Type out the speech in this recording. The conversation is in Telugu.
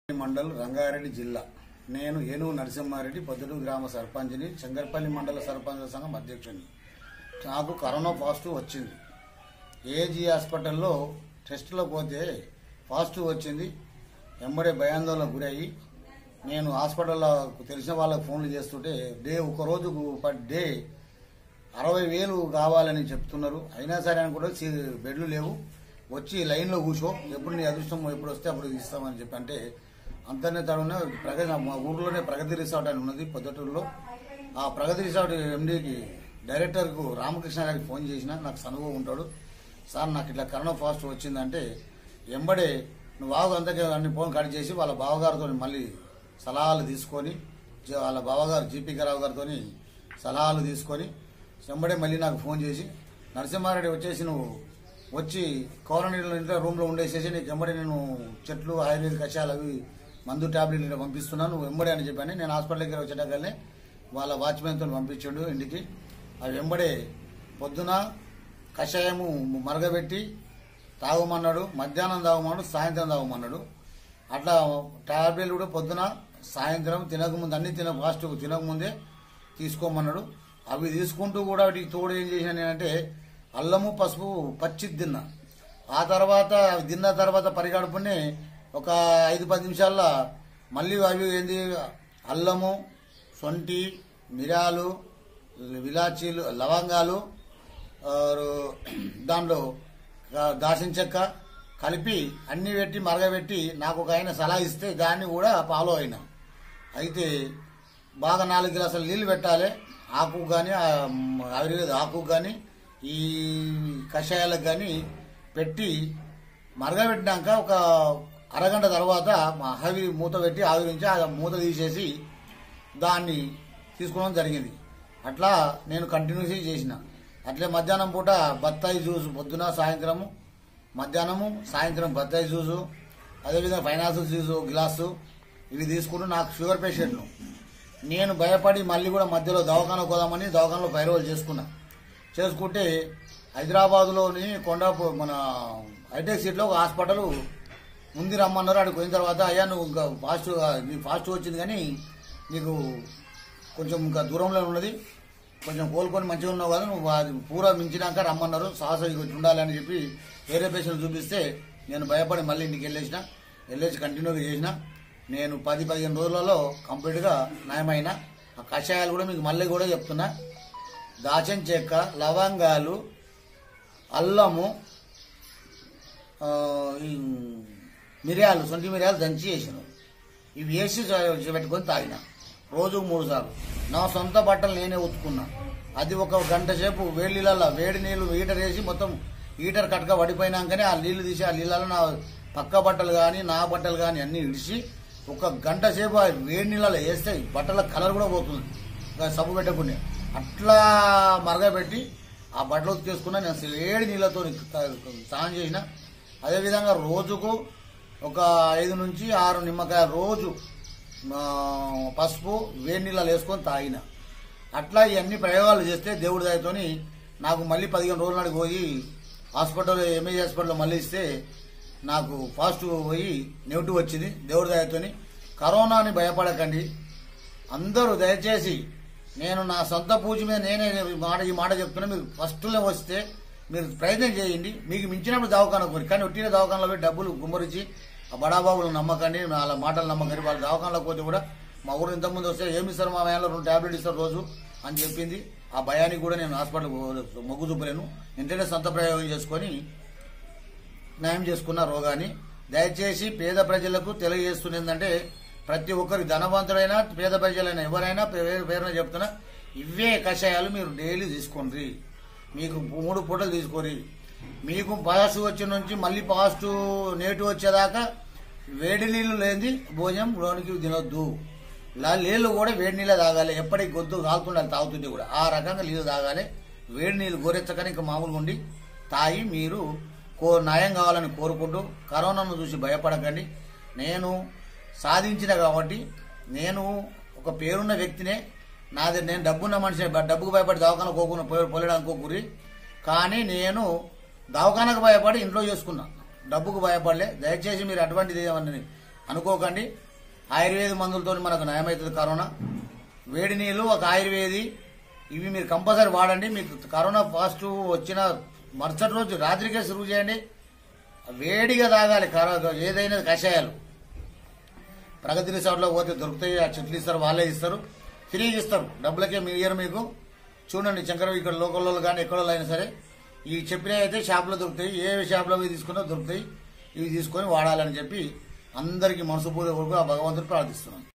మండల్ రంగారెడ్డి జిల్లా నేను ఏనుగు నరసింహారెడ్డి పొద్దుటూరు గ్రామ సర్పంచ్ని శంకర్పల్లి మండల సర్పంచ్ సంఘం అధ్యక్షుడిని నాకు కరోనా పాజిటివ్ వచ్చింది ఏజీ హాస్పిటల్లో టెస్టులో పోతే పాజిటివ్ వచ్చింది ఎంబడే భయాందోళనకు గురయ్యి నేను హాస్పిటల్లో తెలిసిన వాళ్ళకి ఫోన్లు చేస్తుంటే డే ఒక రోజుకు పర్ డే అరవై వేలు కావాలని చెప్తున్నారు అయినా సరే అని కూడా సీ- బెడ్లు లేవు వచ్చి లైన్లో కూర్చో ఎప్పుడు నీ అదృష్టం ఎప్పుడు వస్తే అప్పుడు ఇస్తామని చెప్పి అంటే అంతనే తడున ప్రగతి మా ఊర్లోనే ప్రగతి రిసార్ట్ అని ఉన్నది పొద్దుటూరులో ఆ ప్రగతి రిసార్ట్ ఎండీకి డైరెక్టర్కు రామకృష్ణారావుకి ఫోన్ చేసిన నాకు సనువు ఉంటాడు సార్ నాకు ఇట్లా కరోనా ఫాస్ట్ వచ్చిందంటే ఎంబడే నువ్వు బాగా అంతకే అన్ని ఫోన్ కట్ చేసి వాళ్ళ బావగారితో మళ్ళీ సలహాలు తీసుకొని జ- వాళ్ళ బావగారు జీపీ రావు గారితో సలహాలు తీసుకొని వెంబడే మళ్ళీ నాకు ఫోన్ చేసి నరసింహారెడ్డి వచ్చేసి నువ్వు వచ్చి కోరనీలో ఇంట్లో రూమ్లో ఉండేసేసి నీకు వెంబడి నేను చెట్లు ఆయుర్వేద కషాయాలు అవి మందు టాబ్లెట్లు ఇట్లా పంపిస్తున్నాను నువ్వు వెంబడే అని చెప్పాను నేను హాస్పిటల్ దగ్గర వచ్చేటక్కనే వాళ్ళ వాచ్మెన్తో పంపించాడు ఇంటికి అవి వెంబడే పొద్దున కషాయము మరగబెట్టి తాగమన్నాడు మధ్యాహ్నం తాగమన్నాడు సాయంత్రం తాగమన్నాడు అట్లా టాబ్లెట్లు కూడా పొద్దున సాయంత్రం తినకముందు అన్ని తిన ఫాస్ట్ తినకముందే తీసుకోమన్నాడు అవి తీసుకుంటూ కూడా వాటికి తోడు ఏం చేశాను నేనంటే అల్లము పసుపు పచ్చి తిన్నా ఆ తర్వాత అవి తిన్న తర్వాత పరిగడుపుని ఒక ఐదు పది నిమిషాల్లో మళ్ళీ అవి ఏంది అల్లము సొంటి మిరాలు విలాచీలు లవంగాలు ఆ, దాంట్లో ఆ, దాల్చిన చెక్క కలిపి అన్ని పెట్టి మరగబెట్టి నాకు ఒక ఆయన సలహా ఇస్తే దాన్ని కూడా ఫాలో అయినా అయితే బాగా నాలుగు గ్లాసులు నీళ్లు పెట్టాలి ఆకు కానీ ఆయుర్వేద ఆకు కానీ ఈ కషాయాలకు కానీ పెట్టి మరగబెట్టినాక ఒక అరగంట తర్వాత మా హవి మూత పెట్టి ఆవిరించి ఆ మూత తీసేసి దాన్ని తీసుకోవడం జరిగింది అట్లా నేను కంటిన్యూస్ చేసిన అట్లే మధ్యాహ్నం పూట బత్తాయి జ్యూస్ పొద్దున సాయంత్రము మధ్యాహ్నము సాయంత్రం బత్తాయి జ్యూసు అదేవిధంగా ఫైనాన్షియల్ జ్యూస్ ఒక గ్లాసు ఇవి తీసుకుంటూ నాకు షుగర్ పేషెంట్లు నేను భయపడి మళ్ళీ కూడా మధ్యలో దవాఖాన పోదామని దవాఖానలో పైరోలు చేసుకున్నా చేసుకుంటే హైదరాబాద్లోని కొండాపూర్ మన హైటెక్ సిటీలో ఒక హాస్పిటల్ ఉంది రమ్మన్నారు అక్కడికి పోయిన తర్వాత అయ్యా నువ్వు ఇంకా ఫాస్ట్ నీ ఫాస్ట్ వచ్చింది కానీ నీకు కొంచెం ఇంకా దూరంలో ఉన్నది కొంచెం కోలుకొని మంచిగా ఉన్నావు కదా నువ్వు అది పూరా మించినాక రమ్మన్నారు సాహస ఇట్లా ఉండాలని చెప్పి వేరే పేషెంట్ చూపిస్తే నేను భయపడి మళ్ళీ ఇంటికి వెళ్ళేసిన వెళ్ళేసి కంటిన్యూగా చేసిన నేను పది పదిహేను రోజులలో కంప్లీట్గా నయమైన ఆ కషాయాలు కూడా మీకు మళ్ళీ కూడా చెప్తున్నా దాచిన చెక్క లవంగాలు అల్లము ఆ, ఈ మిరియాలు సొంటి మిరియాలు దంచి వేసాను ఇవి వేసి చ- పెట్టుకొని తాగిన రోజుకు మూడు సార్లు నా సొంత బట్టలు నేనే ఉతుకున్నా అది ఒక గంట సేపు వేడి నీళ్ళల్లో వేడి నీళ్ళు హీటర్ వేసి మొత్తం హీటర్ కట్టక పడిపోయినాకనే ఆ నీళ్లు తీసి ఆ నీళ్ళలో నా పక్క బట్టలు కానీ నా బట్టలు కానీ అన్ని ఇడిచి ఒక గంట సేపు ఆ వేడి నీళ్ళలో వేస్తే బట్టల కలర్ కూడా పోతుంది ఇంకా సబ్బు పెట్టకుండా అట్లా మరగబెట్టి ఆ బట్టలు ఉతికేసుకున్నా నేను అసలు ఏడు నీళ్ళతో స్నానం చేసిన అదేవిధంగా రోజుకు ఒక ఐదు నుంచి ఆరు నిమ్మకాయ రోజు ఆ, పసుపు వేడి నీళ్ళలో వేసుకొని తాగిన అట్లా ఇవన్నీ ప్రయోగాలు చేస్తే దేవుడి దయతోని నాకు మళ్ళీ పదిహేను రోజుల నాటికి పోయి హాస్పిటల్ ఎంఏజీ హాస్పిటల్లో మళ్ళీ ఇస్తే నాకు పాజిటివ్ పోయి నెగిటివ్ వచ్చింది దేవుడి దయతోని కరోనాని భయపడకండి అందరూ దయచేసి నేను నా సొంత పూజ మీద నేనే ఈ మాట ఈ మాట చెప్తున్నా మీరు ఫస్ట్లో వస్తే మీరు ప్రయత్నం చేయండి మీకు మించినప్పుడు దవాఖాన కోరి కానీ ఒట్టిన దవాఖానలో పోయి డబ్బులు గుమ్మరించి ఆ బడాబాబులు నమ్మకండి వాళ్ళ మాటలు నమ్మకండి వాళ్ళ దవాఖానలో పోతే కూడా మా ఊరు ఇంతకుముందు వస్తే ఏమి ఇస్తారు మా వేళలో రెండు టాబ్లెట్ ఇస్తారు రోజు అని చెప్పింది ఆ భయానికి కూడా నేను హాస్పిటల్ మొగ్గు చూపలేను ఇంటనే సొంత ప్రయోగం చేసుకొని నయం చేసుకున్న రోగాన్ని దయచేసి పేద ప్రజలకు తెలియజేస్తుంది ఏంటంటే ప్రతి ఒక్కరి ధనవంతుడైనా పేద ప్రజలైనా ఎవరైనా పేరు పేరున చెప్తున్నా ఇవే కషాయాలు మీరు డైలీ తీసుకోండి మీకు మూడు పూటలు తీసుకోరి మీకు పాజిటివ్ వచ్చిన నుంచి మళ్ళీ పాజిటివ్ నెగిటివ్ వచ్చేదాకా వేడి నీళ్లు లేని భోజనం లోనికి తినొద్దు ఇలా నీళ్లు కూడా వేడి నీళ్ళే తాగాలి ఎప్పటికి గొంతు కాలుతుండాలి తాగుతుంటే కూడా ఆ రకంగా నీళ్లు తాగాలి వేడి నీళ్లు గోరెచ్చకని ఇంకా మామూలుగా ఉండి తాగి మీరు కో నయం కావాలని కోరుకుంటూ కరోనాను చూసి భయపడకండి నేను సాధించిన కాబట్టి నేను ఒక పేరున్న వ్యక్తినే నాది నేను డబ్బున్న మనిషి డబ్బుకు భయపడి దవాఖాన కోకుండా పోలేడానికి కోకూరి కానీ నేను దవాఖానకు భయపడి ఇంట్లో చేసుకున్నా డబ్బుకు భయపడలే దయచేసి మీరు అటువంటిది ఏమన్నా అనుకోకండి ఆయుర్వేద మందులతో మనకు నయమవుతుంది కరోనా వేడి నీళ్ళు ఒక ఆయుర్వేది ఇవి మీరు కంపల్సరీ వాడండి మీకు కరోనా పాజిటివ్ వచ్చిన మరుసటి రోజు రాత్రికే సురువు చేయండి వేడిగా తాగాలి కరో- ఏదైనా కషాయాలు ప్రగతి రిసార్ట్లో పోతే దొరుకుతాయి ఆ చెట్లు ఇస్తారు వాళ్ళే ఇస్తారు ఫ్రీగా ఇస్తారు డబ్బులకే మీ ఇయర్ మీకు చూడండి శంకర ఇక్కడ లోకల్లో కానీ ఎక్కడో అయినా సరే ఈ చెప్పినవి అయితే షాప్లో దొరుకుతాయి ఏ షాప్లో పోయి తీసుకున్నా దొరుకుతాయి ఇవి తీసుకొని వాడాలని చెప్పి అందరికీ మనసు పూజ కొరకు ఆ భగవంతుడు ప్రార్థిస్తున్నాను